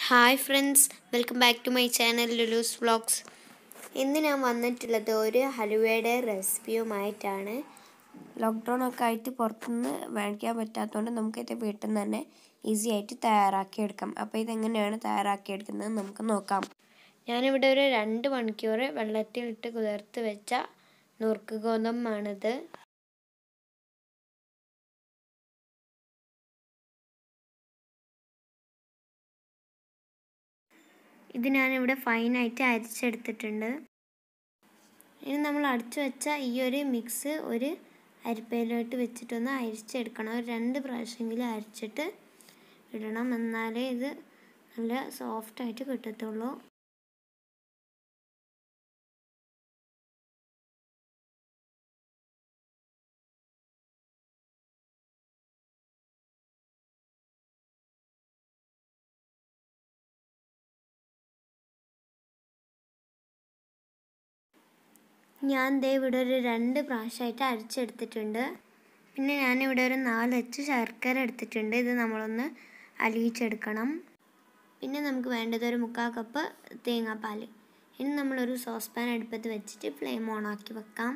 hi friends welcome back to my channel Lulu's vlogs ഇന്ന് ഞാൻ വന്നിട്ടുള്ളത് ഒരു ഹലുവയുടെ റെസിപ്പിയുമായിട്ടാണ് ലോക്ക്ഡൗൺ ഒക്കെ ആയിട്ട് പുറത്തുനിന്ന് മേടിക്കാൻ പറ്റാത്തതുകൊണ്ട് നമുക്കിത് വീട്ടിൽ നിന്ന് തന്നെ ഈസി ആയിട്ട് തയ്യാറാക്കിയെടുക്കാം അപ്പോൾ ഇതെങ്ങനെയാണ് തയ്യാറാക്കിയെടുക്കുന്നത് നമുക്ക് നോക്കാം ഞാനിവിടെ ഒരു രണ്ട് മണിക്കൂർ വെള്ളത്തിലിട്ട് കുതിർത്ത് വെച്ച നുറുക്ക് ഗോതമ്പാണിത് ഇത് ഞാനിവിടെ ഫൈനായിട്ട് അരിച്ചെടുത്തിട്ടുണ്ട് ഇനി നമ്മൾ അടിച്ചു വെച്ച ഈ ഒരു മിക്സ് ഒരു അരിപ്പയിലോട്ട് വെച്ചിട്ടൊന്ന് അരിച്ചെടുക്കണം ഒരു രണ്ട് പ്രാവശ്യമെങ്കിലും അരിച്ചിട്ട് ഇടണം എന്നാലേ ഇത് നല്ല സോഫ്റ്റായിട്ട് കിട്ടത്തുള്ളൂ ഞാൻ ദേ ഇവിടെ ഒരു രണ്ട് പ്രാവശ്യമായിട്ട് അരിച്ചെടുത്തിട്ടുണ്ട് പിന്നെ ഞാനിവിടെ ഒരു നാലച്ച് ശർക്കര എടുത്തിട്ടുണ്ട് ഇത് നമ്മളൊന്ന് അലിയിച്ചെടുക്കണം പിന്നെ നമുക്ക് വേണ്ടത് ഒരു മുക്കാൽ കപ്പ് തേങ്ങാപ്പാൽ ഇനി നമ്മളൊരു സോസ് പാൻ അടുപ്പത്ത് വെച്ചിട്ട് ഫ്ലെയിം ഓൺ ആക്കി വെക്കാം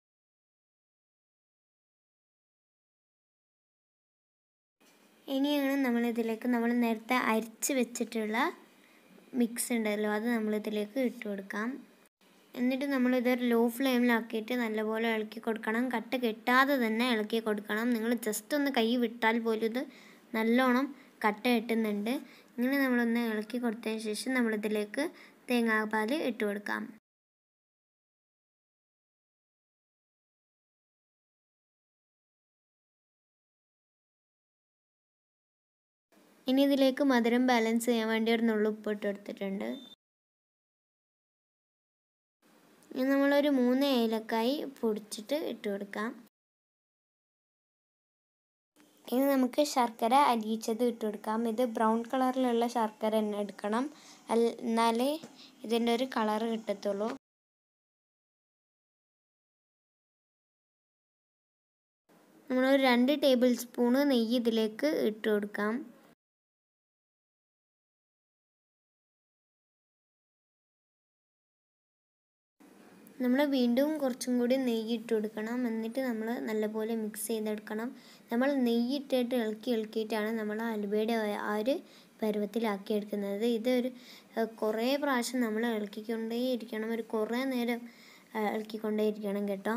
ഇനിയാണ് നമ്മളിതിലേക്ക് നമ്മൾ നേരത്തെ അരിച്ച് വെച്ചിട്ടുള്ള മിക്സ് ഉണ്ടല്ലോ അത് നമ്മളിതിലേക്ക് ഇട്ട് കൊടുക്കാം എന്നിട്ട് നമ്മൾ ഇതൊരു ലോ ഫ്ലെയിമിലാക്കിയിട്ട് നല്ലപോലെ ഇളക്കി കൊടുക്കണം കട്ട കെട്ടാതെ തന്നെ ഇളക്കി കൊടുക്കണം നിങ്ങൾ ജസ്റ്റ് ഒന്ന് കൈ വിട്ടാൽ പോലും ഇത് നല്ലോണം കട്ട കെട്ടുന്നുണ്ട് ഇങ്ങനെ നമ്മളൊന്ന് ഇളക്കി കൊടുത്തതിന് ശേഷം നമ്മളിതിലേക്ക് തേങ്ങാപ്പാൽ ഇട്ട് കൊടുക്കാം ഇനി ഇതിലേക്ക് മധുരം ബാലൻസ് ചെയ്യാൻ വേണ്ടി ഒരു നുള്ളു ഉപ്പ് ഇട്ട് കൊടുത്തിട്ടുണ്ട് ഇനി നമ്മളൊരു മൂന്ന് ഏലക്കായി പൊടിച്ചിട്ട് ഇട്ട് കൊടുക്കാം ഇനി നമുക്ക് ശർക്കര അലിയിച്ചത് ഇട്ട് കൊടുക്കാം ഇത് ബ്രൗൺ കളറിലുള്ള ശർക്കര തന്നെ എടുക്കണം എന്നാലേ ഇതിൻ്റെ ഒരു കളർ കിട്ടത്തുള്ളൂ നമ്മളൊരു രണ്ട് ടേബിൾ സ്പൂണ് നെയ്യ് ഇതിലേക്ക് ഇട്ട് കൊടുക്കാം നമ്മൾ വീണ്ടും കുറച്ചും കൂടി നെയ്യ് ഇട്ട് കൊടുക്കണം എന്നിട്ട് നമ്മൾ നല്ലപോലെ മിക്സ് ചെയ്തെടുക്കണം നമ്മൾ നെയ്യ് ഇട്ടിട്ട് ഇളക്കി ഇളക്കിയിട്ടാണ് നമ്മൾ അലുവയുടെ ആ ഒരു പരുവത്തിലാക്കി എടുക്കുന്നത് ഇതൊരു കുറേ പ്രാവശ്യം നമ്മൾ ഇളക്കിക്കൊണ്ടേ ഇരിക്കണം ഒരു കുറേ നേരം ഇളക്കിക്കൊണ്ടേ ഇരിക്കണം കേട്ടോ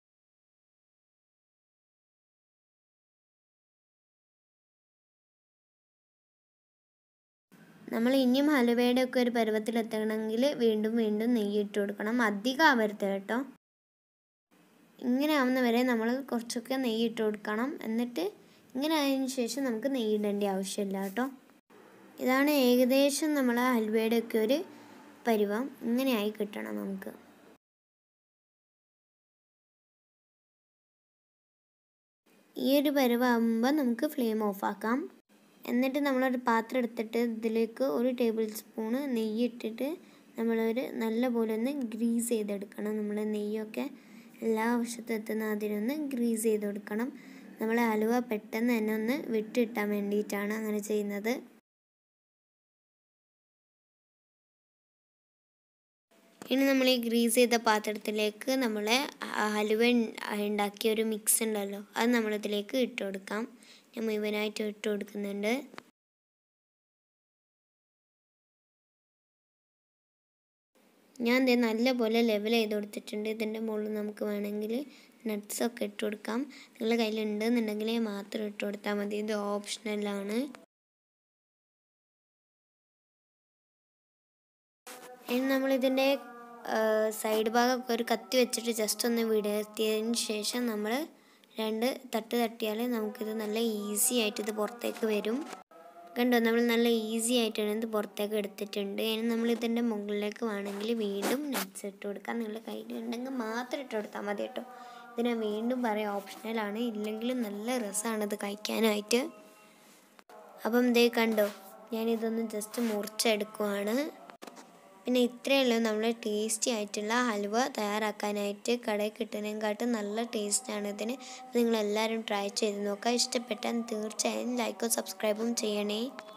നമ്മൾ ഇനിയും ഹലുവയുടെ ഒക്കെ ഒരു പരുവത്തിലെത്തണമെങ്കിൽ വീണ്ടും വീണ്ടും നെയ്യ് ഇട്ട് കൊടുക്കണം അധികം ആവരുത് കേട്ടോ ഇങ്ങനെ ആവുന്ന വരെ നമ്മൾ കുറച്ചൊക്കെ നെയ്യ് ഇട്ട് കൊടുക്കണം എന്നിട്ട് ഇങ്ങനെ ആയതിനു ശേഷം നമുക്ക് നെയ്യ് ഇടേണ്ട ആവശ്യമില്ല കേട്ടോ ഇതാണ് ഏകദേശം നമ്മൾ ഹൽവയുടെ ഒക്കെ ഒരു പരുവം ഇങ്ങനെയായി കിട്ടണം നമുക്ക് ഈ ഒരു പരുവാകുമ്പോൾ നമുക്ക് ഫ്ലെയിം ഓഫാക്കാം എന്നിട്ട് നമ്മളൊരു പാത്രം എടുത്തിട്ട് ഇതിലേക്ക് ഒരു ടേബിൾ സ്പൂണ് നെയ്യ് ഇട്ടിട്ട് നമ്മളൊരു നല്ല പോലെ ഒന്ന് ഗ്രീസ് ചെയ്തെടുക്കണം നമ്മൾ നെയ്യൊക്കെ എല്ലാ വശത്തും എത്തുന്ന അതിനൊന്ന് ഗ്രീസ് ചെയ്ത് കൊടുക്കണം നമ്മൾ അലുവ പെട്ടെന്ന് തന്നെ ഒന്ന് വിട്ടിട്ടാൻ വേണ്ടിയിട്ടാണ് അങ്ങനെ ചെയ്യുന്നത് ഇനി നമ്മൾ ഈ ഗ്രീസ് ചെയ്ത പാത്രത്തിലേക്ക് നമ്മൾ ഹലുവ ഉണ്ടാക്കിയ ഒരു മിക്സ് ഉണ്ടല്ലോ അത് നമ്മളിതിലേക്ക് ഇട്ട് കൊടുക്കാം ഞാൻ മുഴുവനായിട്ട് ഇട്ട് കൊടുക്കുന്നുണ്ട് ഞാൻ ഇത് നല്ലപോലെ ലെവൽ ചെയ്ത് കൊടുത്തിട്ടുണ്ട് ഇതിൻ്റെ മുകളിൽ നമുക്ക് വേണമെങ്കിൽ നട്ട്സൊക്കെ ഇട്ട് കൊടുക്കാം നിങ്ങളുടെ കയ്യിലുണ്ടെന്നുണ്ടെങ്കിൽ മാത്രം ഇട്ട് കൊടുത്താൽ മതി ഇത് ഓപ്ഷണലാണ് ഇനി നമ്മളിതിൻ്റെ സൈഡ് ഭാഗമൊക്കെ ഒരു കത്തി വെച്ചിട്ട് ജസ്റ്റ് ഒന്ന് വിടർത്തിയതിന് ശേഷം നമ്മൾ രണ്ട് തട്ട് തട്ടിയാൽ നമുക്കിത് നല്ല ഈസി ആയിട്ട് ഇത് പുറത്തേക്ക് വരും കണ്ടോ നമ്മൾ നല്ല ഈസി ആയിട്ടാണ് ഇത് പുറത്തേക്ക് എടുത്തിട്ടുണ്ട് ഇനി നമ്മൾ ഇതിൻ്റെ മുകളിലേക്ക് വേണമെങ്കിൽ വീണ്ടും നട്ട്സ് ഇട്ട് കൊടുക്കാം നിങ്ങളുടെ കയ്യിൽ ഉണ്ടെങ്കിൽ മാത്രം ഇട്ട് കൊടുത്താൽ മതി കേട്ടോ ഇത് ഞാൻ വീണ്ടും പറയാം ഓപ്ഷണലാണ് ഇല്ലെങ്കിലും നല്ല രസമാണ് ഇത് കഴിക്കാനായിട്ട് അപ്പം ഇതേ കണ്ടോ ഞാനിതൊന്ന് ജസ്റ്റ് മുറിച്ചെടുക്കുവാണ് പിന്നെ ഇത്രയേ ഉള്ളൂ നമ്മൾ ടേസ്റ്റി ആയിട്ടുള്ള ഹലുവ തയ്യാറാക്കാനായിട്ട് കടയിൽ കിട്ടുന്നതിനെക്കാട്ടും നല്ല ടേസ്റ്റാണ് ഇതിന് അപ്പോൾ നിങ്ങളെല്ലാവരും ട്രൈ ചെയ്ത് നോക്കുക ഇഷ്ടപ്പെട്ടാൽ തീർച്ചയായും ലൈക്കും സബ്സ്ക്രൈബും ചെയ്യണേ